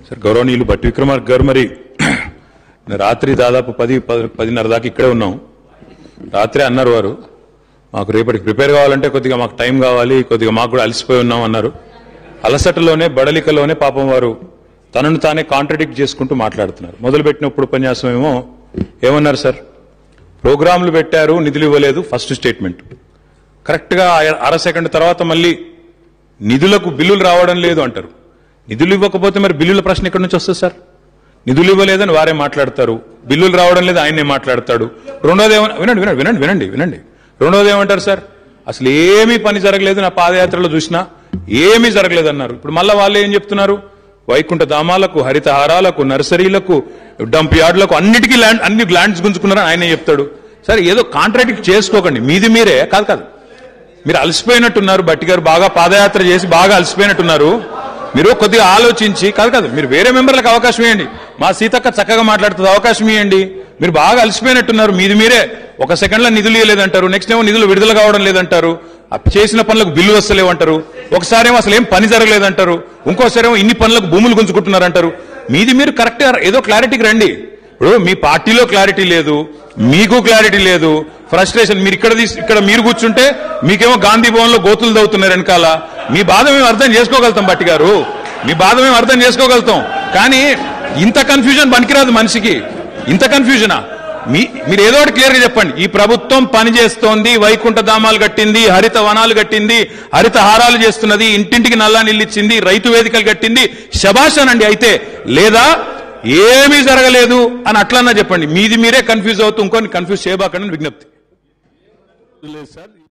sir గౌరవనీయులు భట్టి విక్రమార్క గారు మరి రాత్రి దాదాపు పది పది- పదిన్నర దాకా ఇక్కడే ఉన్నాం రాత్రి అన్నారు వారు మాకు రేపటికి ప్రిపేర్ కావాలంటే కొద్దిగా మాకు టైం కావాలి కొద్దిగా మాకు కూడా అలసిపోయి ఉన్నాం అన్నారు అలసటలోనే బడలికలోనే పాపం వారు తనను తానే కాంట్రడిక్ట్ చేసుకుంటూ మాట్లాడుతున్నారు మొదలుపెట్టినప్పుడు ఉపన్యాసం ఏమో ఏమన్నారు సార్ ప్రోగ్రాంలు పెట్టారు నిధులు ఇవ్వలేదు ఫస్ట్ స్టేట్మెంట్ కరెక్ట్ గా అర- అర సెకండ్ తర్వాత మళ్ళీ నిధులకు బిల్లులు రావడం లేదు అంటారు నిధులు ఇవ్వకపోతే మరి బిల్లుల ప్రశ్న ఎక్కడి నుంచి వస్తుంది సార్ నిధులు ఇవ్వలేదని వారే మాట్లాడతారు బిల్లులు రావడం లేదు ఆయనే మాట్లాడతాడు రెండోది ఏమన్నా వినండి వినండి వినండి వినండి వినండి రెండోది ఏమంటారు సార్ అసలు ఏమీ పని జరగలేదు నా పాదయాత్రలో చూసినా ఏమీ జరగలేదు అన్నారు ఇప్పుడు మళ్ళీ వాళ్ళు ఏం చెప్తున్నారు వైకుంఠ ధామాలకు హరితహారాలకు నర్సరీలకు డంప్ యార్డులకు అన్నిటికీ ల్యాండ్ అన్ని ల్యాండ్స్ గుంజుకున్నారని ఆయనే చెప్తాడు సరే ఏదో కాంట్రాక్ట్ చేసుకోకండి మీది మీరే కాదు కాదు మీరు అలసిపోయినట్టున్నారు బట్టి గారు బాగా పాదయాత్ర చేసి బాగా అలసిపోయినట్టున్నారు మీరు కొద్దిగా ఆలోచించి కాదు కాదు మీరు వేరే మెంబర్లకు అవకాశం ఇవ్వండి మా సీతక్క చక్కగా మాట్లాడుతుంది అవకాశం ఇవ్వండి మీరు బాగా అలసిపోయినట్టున్నారు మీది మీరే ఒక సెకండ్ లో నిధులు ఇవ్వలేదంటారు నెక్స్ట్ ఏమో నిధులు విడుదల కావడం లేదంటారు ఆ చేసిన పనులకు బిల్లు వస్తలేవంటారు ఒకసారి ఏమో అసలు ఏం పని జరగలేదంటారు ఇంకోసారి ఏమో ఇన్ని పనులకు భూములు గుంజుకుంటున్నారంటారు మీది మీరు కరెక్ట్ ఏదో క్లారిటీకి రండి ఇప్పుడు మీ పార్టీలో క్లారిటీ లేదు మీకు క్లారిటీ లేదు ఫ్రస్ట్రేషన్ మీరు ఇక్కడ తీసి ఇక్కడ మీరు కూర్చుంటే మీకేమో గాంధీ భవన్ లో గోతులు దవుతున్నారు వెనకాల మీ బాధ మేము అర్థం చేసుకోగలుగుతాం బట్టి గారు మీ బాధ మేము అర్థం చేసుకోగలుగుతాం కానీ ఇంత కన్ఫ్యూజన్ పనికిరాదు మనిషికి ఇంత కన్ఫ్యూజనా మీ మీరు ఏదో ఒకటి క్లియర్ గా చెప్పండి ఈ ప్రభుత్వం పని చేస్తోంది వైకుంఠ ధామాలు కట్టింది హరిత వనాలు కట్టింది హరిత హారాలు చేస్తున్నది ఇంటింటికి నల్లా నిల్లిచ్చింది రైతు వేదికలు కట్టింది శబాషానండి అయితే లేదా ఏమీ జరగలేదు అని అట్లన్నా చెప్పండి మీది మీరే కన్ఫ్యూజ్ అవుతూ ఇంకొని కన్ఫ్యూజ్ చేయబాకండి అని విజ్ఞప్తి లేదు సార్